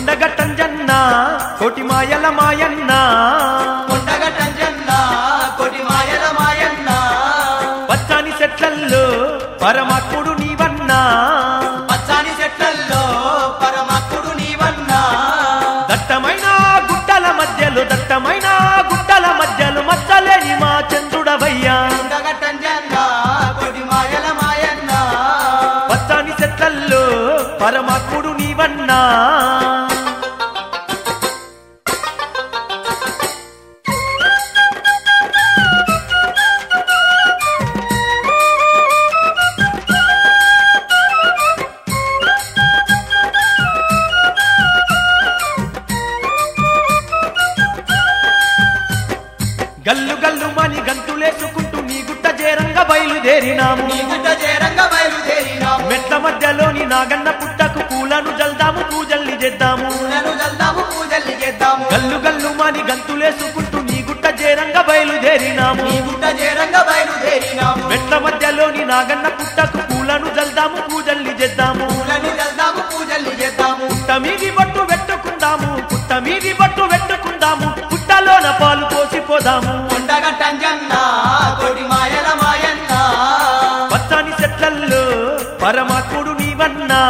కొండగట్టంజన్న కోటి మాయల మాయన్న కొండగట్టంజన్న కొటి మాయల మాయన్న పచ్చని చెట్లల్లో పరమాత్ముడు నీవన్నా పచ్చాని చెట్లల్లో పరమాత్ముడు నీవన్నా దట్టమైన గుట్టల మధ్యలో దట్టమైన గుట్టల మధ్యలో మచ్చలేని మా చంద్రుడవయ్యా కొండగట్టంజన్న కొటి మాయల మాయన్న పచ్చని చెట్లల్లో పరమాత్ముడు నీవన్నా గల్లు గల్లు మని గంతులేసుకుంటూ నీ గుట్ట చేరంగా బయలుదేరినాము నీ గుడ్డ చేరంగా బయలుదేరినాము మెట్ల మధ్యలోని నాగన్న పుట్టకు పూలను జల్దాము పూజల్ని చేద్దాము పూలను చల్దాము పూజల్ని చేద్దాము గల్లు గల్లు మని గంతులేసుకుంటూ నీ గుట్ట చేరంగా బయలుదేరినాము నీ గుడ్డ చేరంగా బయలుదేరినాము మెట్ల మధ్యలోని నాగన్న పుట్టకు పూలను జల్దాము పూజల్ని చేద్దాము పూలను చల్దాము పూజల్ని చేద్దాము పుట్ట మీది బట్టు పెట్టుకుందాము పుట్ట మీది బట్టు పెట్టుకుందాము పుట్టలోన పాలు పోసిపోదాము కొండగట్టంజన్న కొటి మాయల మాయన్న పచ్చని చెట్లల్లో పరమాత్ముడు నీవన్నా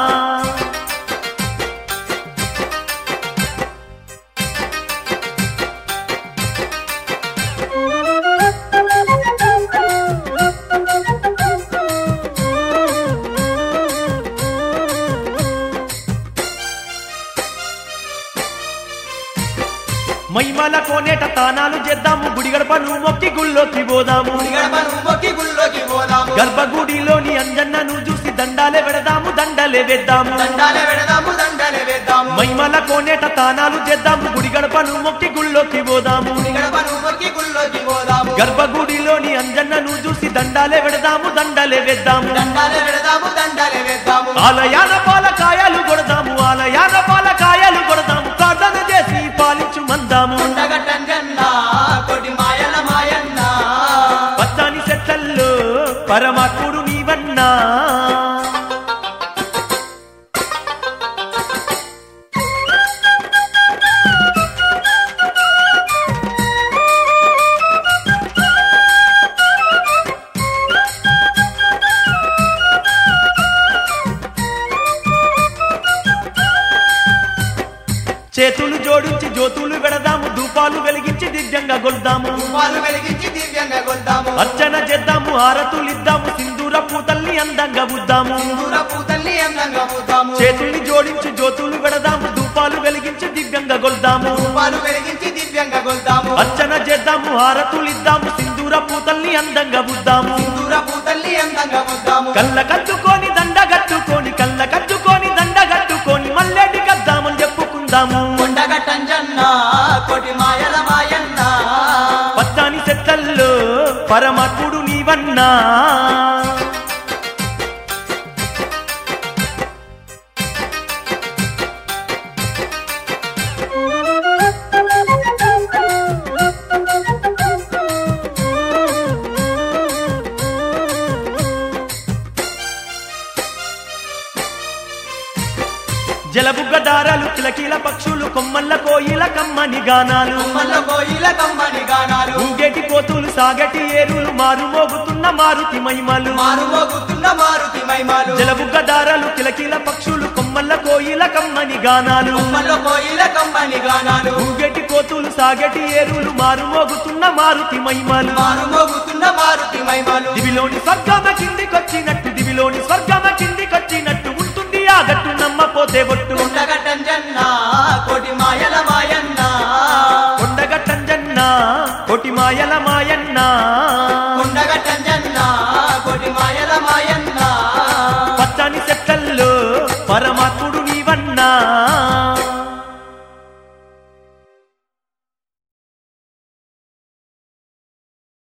మైమల కోనేట తానాలు చేద్దాము గుడి గడపను మొక్కి గుళ్ళోకి పోదాము గడపను మొక్కి గుళ్ళోకి పోదాము గర్భగుడిలోని అంజన్నను చూసి దండాలే పెడదాము దండలే వేద్దాము దండాలే పెడదాము దండలే వేద్దాము మైమల కోనేట తానాలు చేద్దాము గుడి గడపను మొక్కి గుళ్ళోకి పోదాము గడపను మొక్కి గుళ్ళోకి పోదాము గర్భగుడిలోని అంజన్నను చూసి దండాలే పెడదాము దండలే వేద్దాము దండాలే పెడదాము దండలే వేద్దాము ఆలయాన పాలకాయలు కొడదాము ఆలయాన పాలకాయలు కొడదాము ప్రార్థన చేసి పాలించు మందాము కొండగట్టంజన్న కొటి మాయల మాయన్న పచ్చని చెట్లల్లో పరమాత్ముడు నీవన్నా చేతులు జోడించి జ్యోతులు పెడదాము ధూపాలు వెలిగించి దివ్యంగా గొల్దాము వాళ్ళు వెలిగించి దివ్యంగా కొద్దాము అర్చన చేద్దాము హారతులు ఇద్దాము సింధూర పూతల్ని అందంగా బుద్దాము దూర పూతల్ని అందంగా పూతాము చేతుల్ని జోడించి జ్యోతులు పెడదాము ధూపాలు వెలిగించి దివ్యంగా గొల్దాము వాళ్ళు వెలిగించి దివ్యంగా కొద్దాము అర్చన చేద్దాము హారతులు ఇద్దాము సింధూర పూతల్ని అందంగా బుద్దాము దూర పూతల్ని అందంగా కొద్దాము కళ్ళ కట్టుకొని దండ కట్టుకొని కళ్ళ కట్టుకొని దండ కట్టుకొని మల్లెడి కద్దామని చెప్పుకుందాము కొండగట్టంజన్న కొటి మాయల మాయన్న పచ్చని చెట్లల్లో పరమాత్ముడు నీవన్నా జలబుగ్గ దారాలు కిలకిల పక్షులు కొమ్మల్ల కోయిల కమ్మని గానాలు కొమ్మల కోయిల కమ్మని గానాలు ఊగేటి కోతులు సాగటి ఏరులు మారు మోగుతున్న మారుతి మహిమలు మారు మోగుతున్న మారుతి మైమాలు జలబుగ్గ దారాలు కిలకిల పక్షులు కొమ్మల్ల కోయిల కమ్మని గానాలు కొమ్మల కోయిల కమ్మని గానాలు ఊగేటి కోతులు సాగటి ఏరులు మారు మోగుతున్న మారుతి మహిమలు మారు మోగుతున్న మారుతి మైమాలు దివిలోని స్వర్గమ కిందికొచ్చినట్టు దివిలోని స్వర్గమ కిందికొచ్చినట్టు ఉంటుంది ఆ గట్టు నమ్మపోతే ఒట్టు కొండగట్టంజన్న కోటి మాయల మాయన్న కొండగట్టంజన్న కోటి మాయల మాయన్న